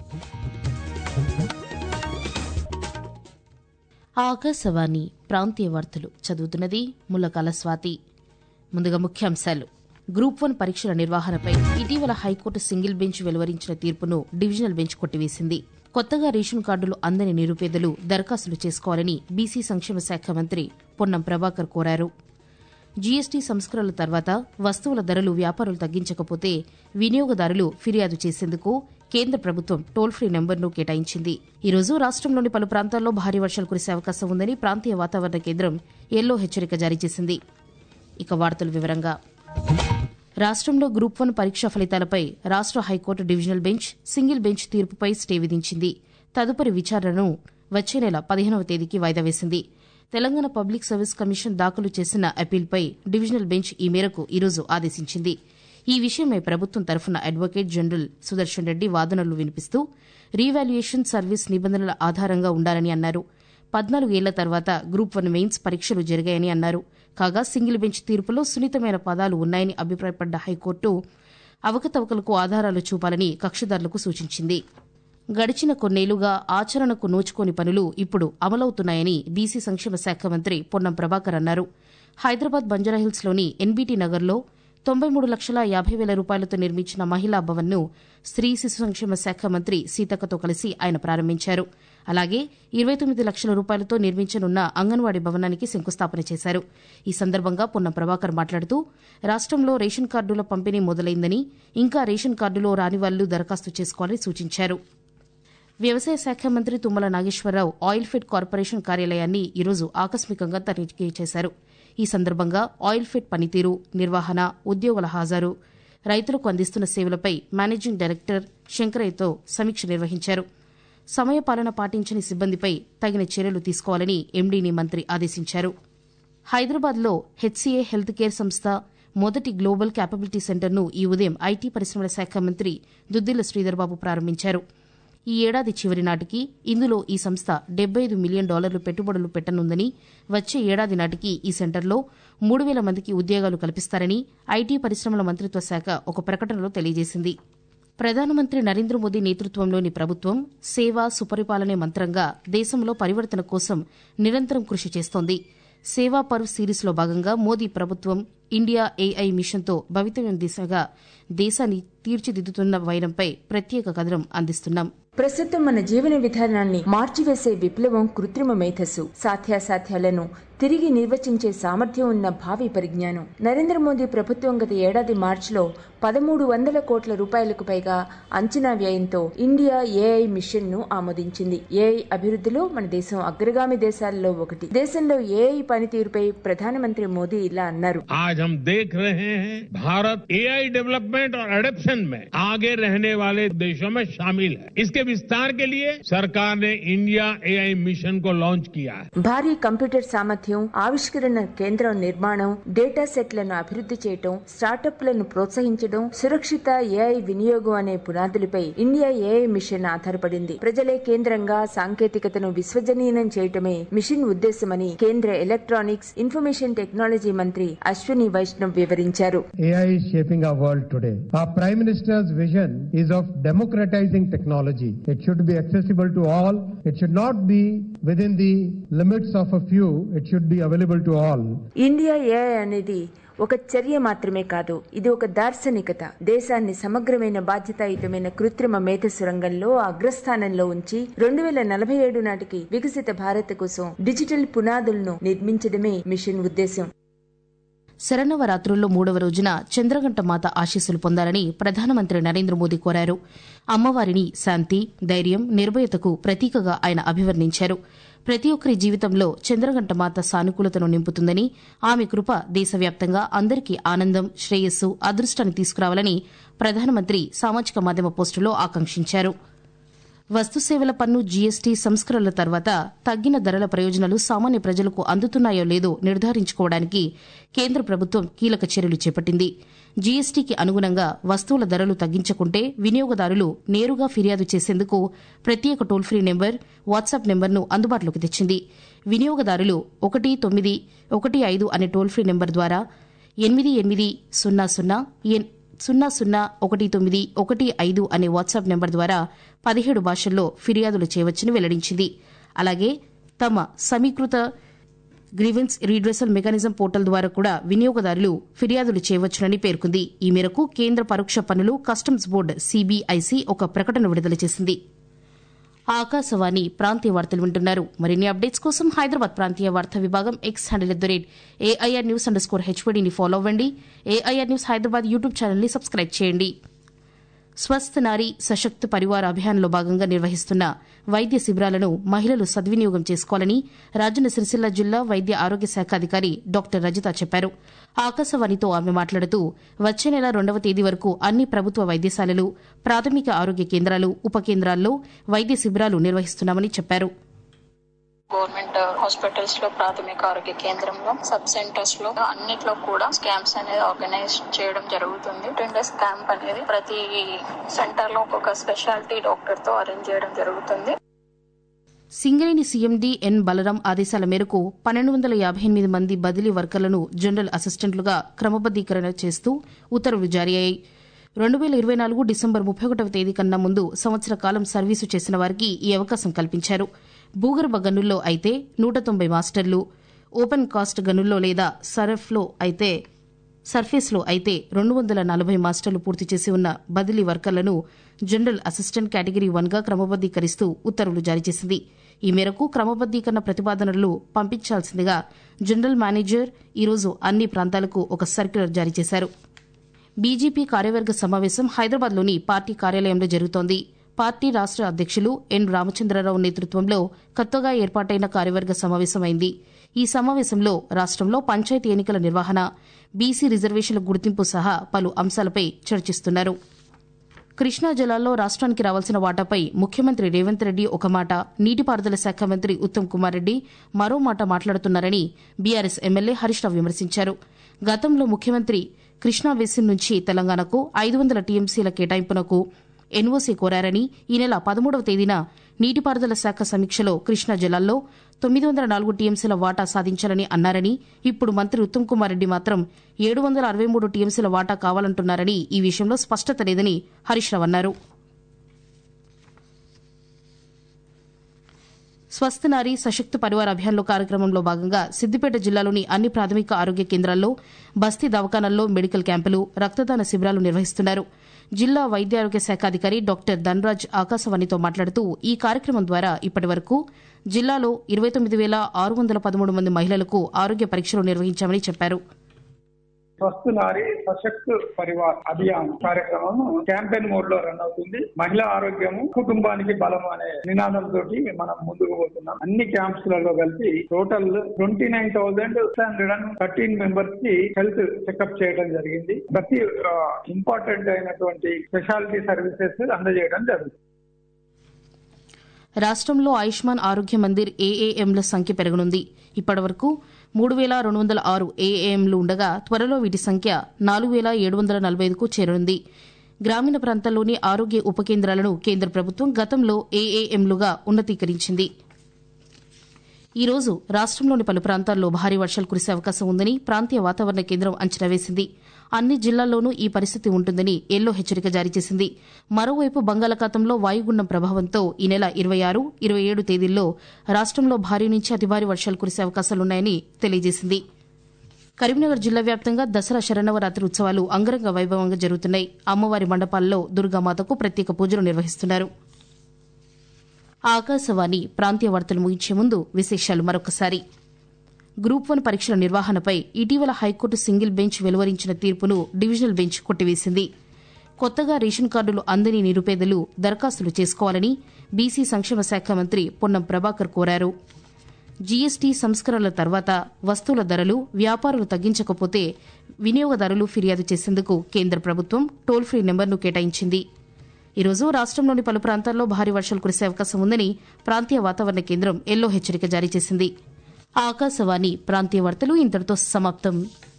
ఆకాశవాణి ప్రాంతీయ వార్తలు చదువుతున్నది ముల్లకాల స్వాతి ముందుగా ముఖ్యాంశాలు గ్రూప్ వన్ పరీక్షల నిర్వహణపై ఇటీవల హైకోర్టు సింగిల్ బెంచ్ వెలువరించిన తీర్పును డివిజనల్ బెంచ్ కొట్టివేసింది కొత్తగా రేషన్ కార్డులు అందని నిరుపేదలు దరఖాస్తులు చేసుకోవాలని బీసీ సంక్షేమ శాఖ మంత్రి పొన్నం ప్రభాకర్ కోరారు జీఎస్టీ సంస్కరణల తర్వాత వస్తువుల ధరలు వ్యాపారులు తగ్గించకపోతే వినియోగదారులు ఫిర్యాదు చేసేందుకు కేంద్ర ప్రభుత్వం టోల్ ఫ్రీ నెంబర్ను కేటాయించింది ఈ రోజు రాష్టంలోని పలు ప్రాంతాల్లో భారీ వర్షాలు కురిసే అవకాశం ఉందని ప్రాంతీయ వాతావరణ కేంద్రం ఎల్లో హెచ్చరిక జారీ చేసింది ఇక వార్తల వివరంగా రాష్ట్రంలో గ్రూప్ వన్ పరీక్షా ఫలితాలపై రాష్ట్ర high court divisional bench single bench తీర్పుపై స్టే విధించింది తదుపరి విచారణను వచ్చే నెల పదిహేనవ తేదీకి వాయిదా వేసింది తెలంగాణ పబ్లిక్ సర్వీస్ కమిషన్ దాఖలు చేసిన అప్పీల్పై డివిజనల్ బెంచ్ ఈ మేరకు ఈరోజు ఆదేశించింది ఈ విషయమై ప్రభుత్వం తరఫున అడ్వకేట్ జనరల్ సుదర్శన్ రెడ్డి వాదనలు వినిపిస్తూ రీవాల్యుయేషన్ సర్వీస్ నిబంధనల ఆధారంగా ఉండాలని అన్నారు పద్నాలుగేళ్ల తర్వాత గ్రూప్ వన్ మెయిన్స్ పరీక్షలు జరిగాయని అన్నారు కాగా సింగిల్ బెంచ్ తీర్పులో సున్నితమైన పదాలు ఉన్నాయని అభిప్రాయపడ్డ హైకోర్టు అవకతవకలకు ఆధారాలు చూపాలని కక్షిదారులకు సూచించింది గడిచిన కొన్నేళ్లుగా ఆచరణకు నోచుకోని పనులు ఇప్పుడు అమలవుతున్నాయని బీసీ సంక్షేమ శాఖ మంత్రి పొన్నం ప్రభాకర్ అన్నారు హైదరాబాద్ బంజారాహిల్స్లోని ఎన్బీటీ నగర్లో తొంభై మూడు లక్షల యాభై వేల రూపాయలతో నిర్మించిన మహిళా భవన్ను స్త్రీ శిశు సంక్షేమ శాఖ మంత్రి సీతక్కతో కలిసి ఆయన ప్రారంభించారు అలాగే ఇరవై తొమ్మిది లక్షల రూపాయలతో నిర్మించనున్న అంగన్వాడీ భవనానికి శంకుస్థాపన చేశారు ఈ సందర్భంగా పొన్నం ప్రభాకర్ మాట్లాడుతూ రాష్టంలో రేషన్ కార్డుల పంపిణీ మొదలైందని ఇంకా రేషన్ కార్డులో రాని వాళ్లు దరఖాస్తు చేసుకోవాలని సూచించారు వ్యవసాయ శాఖ మంత్రి Tummala Nageswara Rao oil fed corporation కార్యాలయాన్ని ఈరోజు ఆకస్మికంగా తనిఖీ చేశారు ఈ సందర్భంగా ఆయిల్ ఫెడ్ పనితీరు నిర్వహణ ఉద్యోగుల హాజరు రైతులకు అందిస్తున్న సేవలపై మేనేజింగ్ డైరెక్టర్ శంకరయ్యతో సమీక్ష నిర్వహించారు సమయపాలన పాటించని సిబ్బందిపై తగిన చర్యలు తీసుకోవాలని ఎండీని మంత్రి ఆదేశించారు హైదరాబాద్లో హెచ్సీఏ హెల్త్ కేర్ సంస్థ మొదటి గ్లోబల్ క్యాపబిలిటీ సెంటర్ను ఈ ఉదయం ఐటీ పరిశ్రమల శాఖ మంత్రి దుద్దిల్ల శ్రీధర్బాబు ప్రారంభించారు ఈ ఏడాది చివరి నాటికి ఇందులో ఈ సంస్థ డెబ్బై ఐదు మిలియన్ డాలర్లు పెట్టుబడులు పెట్టనుందని వచ్చే ఏడాది నాటికి ఈ సెంటర్లో మూడు వేల మందికి ఉద్యోగాలు కల్పిస్తారని ఐటీ పరిశ్రమల మంత్రిత్వ శాఖ ఒక ప్రకటనలో తెలియజేసింది ప్రధానమంత్రి నరేంద్ర మోదీ నేతృత్వంలోని ప్రభుత్వం సేవ సుపరిపాలనే మంత్రంగా దేశంలో పరివర్తన కోసం నిరంతరం కృషి చేస్తోంది సేవా పర్వ్ సిరీస్లో భాగంగా మోదీ ప్రభుత్వం ఇండియా ఏఐ మిషన్తో భవితవ్యం దిశగా దేశాన్ని తీర్చిదిద్దుతున్న వైనంపై ప్రత్యేక కథనం అందిస్తున్నాం ప్రస్తుతం మన జీవన విధానాన్ని మార్చివేసే విప్లవం కృత్రిమ మేధస్సు సాధ్యాసాధ్యాలను తిరిగి నిర్వచించే సామర్థ్యం ఉన్న భావి పరిజ్ఞానం నరేంద్ర మోదీ ప్రభుత్వం గత ఏడాది మార్చిలో పదమూడు వందల కోట్ల రూపాయలకు పైగా అంచనా వ్యయంతో ఇండియా ఏఐ మిషన్ ను ఆమోదించింది ఏఐ అభివృద్ధిలో మన దేశం అగ్రగామి దేశాలలో ఒకటి దేశంలో ఏఐ పనితీరుపై ప్రధానమంత్రి మోదీ ఇలా అన్నారు आज हम देख रहे हैं भारत एआई डेवलपमेंट और एडेप्शन में आगे रहने वाले देशों में शामिल है इसके विस्तार के लिए सरकार ने इंडिया एआई मिशन को लॉन्च किया है భారీ కంప్యూటర్ సామర్థ్యం ఆవిష్కరణ కేంద్రం నిర్మాణం డేటా సెట్లను అభివృద్ధి చేయటం స్టార్టప్లను ప్రోత్సహించడం సురక్షిత ఏఐ వినియోగం అనే పునాదులపై ఇండియా ఏఐ మిషన్ ఆధారపడింది ప్రజలే కేంద్రంగా సాంకేతికతను విశ్వజనీయం చేయటమే మిషన్ ఉద్దేశమని కేంద్ర ఎలక్ట్రానిక్స్ ఇన్ఫర్మేషన్ టెక్నాలజీ మంత్రి అశ్విని వైష్ణవ్ వివరించారు AI is shaping our world today. Our Prime Minister's vision is of democratizing technology. It should be accessible to all. It should not be within the limits of a few. It should be available to all. India AI అనేది ఒక చర్య మాత్రమే కాదు ఇది ఒక దార్శనికత దేశాన్ని సమగ్రమైన బాధ్యతాయుతమైన కృత్రిమ మేధస్సు రంగంలో అగ్రస్థానంలో ఉంచి రెండు వేల నలభై ఏడు నాటికి వికసిత భారత్ కోసం డిజిటల్ పునాదులను నిర్మించడమే మిషన్ ఉద్దేశం శరణవరాత్రుల్లో మూడవ రోజున చంద్రగంట మాత ఆశీస్సులు పొందాలని ప్రధానమంత్రి నరేంద్ర మోదీ కోరారు అమ్మవారిని శాంతి ధైర్యం నిర్భయతకు ప్రతీకగా ఆయన అభివర్ణించారు ప్రతి ఒక్కరి జీవితంలో చంద్రగంట మాత సానుకూలతను నింపుతుందని ఆమె కృప దేశవ్యాప్తంగా అందరికీ ఆనందం శ్రేయస్సు అదృష్టాన్ని తీసుకురావాలని ప్రధానమంత్రి సామాజిక మాధ్యమ పోస్టులో ఆకాంక్షించారు వస్తుసేవల పన్ను జీఎస్టీ సంస్కరణల తర్వాత తగ్గిన ధరల ప్రయోజనాలు సామాన్య ప్రజలకు అందుతున్నాయో లేదో నిర్ధారించుకోవడానికి కేంద్ర ప్రభుత్వం కీలక చర్యలు చేపట్టింది జీఎస్టీకి అనుగుణంగా వస్తువుల ధరలు తగ్గించకుంటే వినియోగదారులు నేరుగా ఫిర్యాదు చేసేందుకు ప్రత్యేక టోల్ ఫ్రీ నెంబర్ వాట్సాప్ నెంబర్ను అందుబాటులోకి తెచ్చింది వినియోగదారులు ఒకటి తొమ్మిది ఒకటి ఐదు అనే టోల్ ఫ్రీ నెంబర్ ద్వారా ఎనిమిది ఎనిమిది సున్నా సున్నా సున్నా సున్నా ఒకటి తొమ్మిది ఒకటి ఐదు అనే వాట్సాప్ నెంబర్ ద్వారా పదిహేడు భాషల్లో ఫిర్యాదులు చేయవచ్చని వెల్లడించింది అలాగే తమ సమీకృత గ్రీవెన్స్ రీడ్రెసల్ మెకానిజం పోర్టల్ ద్వారా కూడా వినియోగదారులు ఫిర్యాదులు చేయవచ్చునని పేర్కొంది ఈ మేరకు కేంద్ర పరోక్ష పన్నులు కస్టమ్స్ బోర్డు సీబీఐసీ ఒక ప్రకటన విడుదల చేసింది ఆకాశవాణి ప్రాంతీయ వార్తలు వింటున్నారు మరిన్ని అప్డేట్స్ కోసం హైదరాబాద్ ప్రాంతీయ వార్తా విభాగం X handle at the rate AIR news underscore హెచ్వీడీని ఫాలో అవ్వండి ఏఐఆర్ న్యూస్ హైదరాబాద్ యూట్యూబ్ ఛానల్ని సబ్స్క్రైబ్ చేయండి స్వస్థ నారీ సశక్త పరివార్ అభియాన్లో భాగంగా నిర్వహిస్తున్న వైద్య శిబిరాలను మహిళలు సద్వినియోగం చేసుకోవాలని రాజన్న సిరిసిల్ల జిల్లా వైద్య ఆరోగ్య శాఖ అధికారి డాక్టర్ రజిత చెప్పారు ఆకాశవాణితో ఆమె మాట్లాడుతూ వచ్చే నెల రెండవ తేదీ వరకు అన్ని ప్రభుత్వ వైద్యశాలలు ప్రాథమిక ఆరోగ్య కేంద్రాలు ఉప కేంద్రాల్లో వైద్య శిబిరాలు నిర్వహిస్తున్నామని చెప్పారు గవర్నమెంట్ హాస్పిటల్స్ లో ప్రాథమిక ఆరోగ్య కేంద్రంలో సబ్ సెంటర్స్ లో అన్నిట్లో కూడా స్కామ్స్ అనేది ఆర్గనైజ్ చేయడం జరుగుతుంది టెన్ డేస్ క్యాంప్ అనేది ప్రతి సెంటర్ లో ఒక్కొక్క స్పెషాలిటీ డాక్టర్ తో అరేంజ్ చేయడం జరుగుతుంది సింగరేణి సీఎండీ ఎన్ బలరాం ఆదేశాల మేరకు పన్నెండు వందల యాభై ఎనిమిది మంది బదిలీ వర్కర్లను జనరల్ అసిస్టెంట్లుగా క్రమబద్దీకరణ చేస్తూ ఉత్తర్వులు జారీ అయ్యాయి రెండు వేల ఇరవై నాలుగు డిసెంబర్ ముప్పై ఒకటవ తేదీ కన్నా ముందు సంవత్సర కాలం సర్వీసు చేసిన వారికి ఈ అవకాశం కల్పించారు భూగర్భ గనుల్లో అయితే నూట తొంభై మాస్టర్లు ఓపెన్ కాస్ట్ గనుల్లో లేదా సరఫ్లో అయితే సర్ఫేస్లో అయితే రెండు వందల నలభై మాస్టర్లు పూర్తి చేసి ఉన్న బదిలీ వర్కర్లను జనరల్ అసిస్టెంట్ కేటగిరీ వన్గా క్రమబద్దీకరిస్తూ ఉత్తర్వులు జారీ చేసింది ఈ మేరకు క్రమబద్దీకరణ ప్రతిపాదనలు పంపించాల్సిందిగా జనరల్ మేనేజర్ ఈరోజు అన్ని ప్రాంతాలకు ఒక సర్క్యులర్ జారీ చేశారు బీజేపీ కార్యవర్గ సమావేశం హైదరాబాద్లోని పార్టీ కార్యాలయంలో జరుగుతోంది పార్టీ రాష్ట అధ్యక్షులు ఎన్ రామచంద్రరావు నేతృత్వంలో కొత్తగా ఏర్పాటైన కార్యవర్గ సమావేశమైంది ఈ సమావేశంలో రాష్టంలో పంచాయతీ ఎన్నికల నిర్వహణ బీసీ రిజర్వేషన్ల గుర్తింపు సహా పలు అంశాలపై చర్చిస్తున్నారు కృష్ణా జలాల్లో రాష్ట్రానికి రావాల్సిన వాటాపై ముఖ్యమంత్రి రేవంత్ రెడ్డి ఒక మాట నీటిపారుదల శాఖ మంత్రి ఉత్తమ్ కుమార్ రెడ్డి మరో మాట మాట్లాడుతున్నారని బీఆర్ఎస్ ఎమ్మెల్యే హరీష్ రావు విమర్శించారు గతంలో ముఖ్యమంత్రి కృష్ణా బేసిన్ నుంచి తెలంగాణకు ఐదు వందల టీఎంసీల కేటాయింపునకు ఎన్ఓసీ కోరారని ఈ నెల పదమూడవ తేదీన నీటిపారుదల శాఖ సమీక్షలో కృష్ణా జలాల్లో తొమ్మిది వందల నాలుగు టీఎంసీల వాటా సాధించాలని అన్నారని ఇప్పుడు మంత్రి ఉత్తమ్ కుమార్ రెడ్డి మాత్రం ఏడు వందల అరవై మూడు టీఎంసీల వాటా కావాలంటున్నారని ఈ విషయంలో స్పష్టత లేదని హరీష్ రావు అన్నారు స్వస్థ నారీ సశక్త పరివార్ అభియాన్లో కార్యక్రమంలో భాగంగా సిద్దిపేట జిల్లాలోని అన్ని ప్రాథమిక ఆరోగ్య కేంద్రాల్లో బస్తీ దవాఖానాల్లో మెడికల్ క్యాంపులు రక్తదాన శిబిరాలు నిర్వహిస్తున్నారు జిల్లా వైద్యారోగ్య శాఖ అధికారి డాక్టర్ ధనరాజ్ ఆకాశవాణితో మాట్లాడుతూ ఈ కార్యక్రమం ద్వారా ఇప్పటి వరకు జిల్లాలో ఇరవై తొమ్మిది వేల ఆరు వందల పదమూడు మంది మహిళలకు ఆరోగ్య పరీక్షలు నిర్వహించామని చెప్పారు స్వస్థ నారి సశక్త్ పరివార్ అభియాన్ కార్యక్రమం క్యాంపెయిన్ మోడ్ లో రన్ అవుతుంది మహిళా ఆరోగ్యము కుటుంబానికి బలం అనే నినాదం తోటి మనం ముందుకు పోతున్నాం అన్ని క్యాంప్స్ లలో కలిపి total twenty nine thousand six hundred and thirteen members కి హెల్త్ చెకప్ చేయడం జరిగింది ప్రతి ఇంపార్టెంట్ అయినటువంటి స్పెషాలిటీ సర్వీసెస్ అందజేయడం జరుగుతుంది రాష్టంలో ఆయుష్మాన్ ఆరోగ్య మందిర్ ఏఏఎంల సంఖ్య పెరగనుంది ఇప్పటివరకు మూడు వేల రెండు వందల ఆరు ఏఏఎంలు ఉండగా త్వరలో వీటి సంఖ్య నాలుగు వేల ఏడు వందల నలభై ఐదుకు చేరనుంది గ్రామీణ ప్రాంతాల్లోని ఆరోగ్య ఉప కేంద్రాలను కేంద్ర ప్రభుత్వం గతంలో ఏఏఎంలుగా ఉన్నతీకరించింది ఈ రోజు రాష్టంలోని పలు ప్రాంతాల్లో భారీ వర్షాలు కురిసే అవకాశం ఉందని ప్రాంతీయ వాతావరణ కేంద్రం అంచనా వేసింది అన్ని జిల్లాల్లోనూ ఈ పరిస్థితి ఉంటుందని ఎల్లో హెచ్చరిక జారీ చేసింది మరోవైపు బంగాళాఖాతంలో వాయుగుండం ప్రభావంతో ఈ నెల ఇరవై ఆరు ఇరవై ఏడు తేదీల్లో రాష్టంలో భారీ నుంచి అతి భారీ వర్షాలు కురిసే అవకాశాలున్నాయని తెలియజేసింది కరీంనగర్ జిల్లా వ్యాప్తంగా దసరా శరణవరాత్రి ఉత్సవాలు అంగరంగ వైభవంగా జరుగుతున్నాయి అమ్మవారి మండపాల్లో దుర్గామాతకు ప్రత్యేక పూజలు నిర్వహిస్తున్నారు ఆకాశవాణి ప్రాంతీయ వార్తలు ముగించే ముందు విశేషాలు మరొకసారి గ్రూప్ వన్ పరీక్షల నిర్వహణపై ఇటీవల హైకోర్టు సింగిల్ బెంచ్ వెలువరించిన తీర్పును డివిజనల్ బెంచ్ కొట్టివేసింది కొత్తగా రేషన్ కార్డులు అందని నిరుపేదలు దరఖాస్తులు చేసుకోవాలని బీసీ సంక్షేమ శాఖ మంత్రి పొన్నం ప్రభాకర్ కోరారు జీఎస్టీ సంస్కరణల తర్వాత వస్తువుల ధరలు వ్యాపారులు తగ్గించకపోతే వినియోగదారులు ఫిర్యాదు చేసేందుకు కేంద్ర ప్రభుత్వం టోల్ ఫ్రీ నెంబర్ను కేటాయించింది ఈరోజు రాష్టంలోని పలు ప్రాంతాల్లో భారీ వర్షాలు కురిసే అవకాశం ఉందని ప్రాంతీయ వాతావరణ కేంద్రం ఎల్లో హెచ్చరిక జారీ చేసింది ఆకాశవాణి ప్రాంతీయ వార్తలు ఇంతటితో సమాప్తం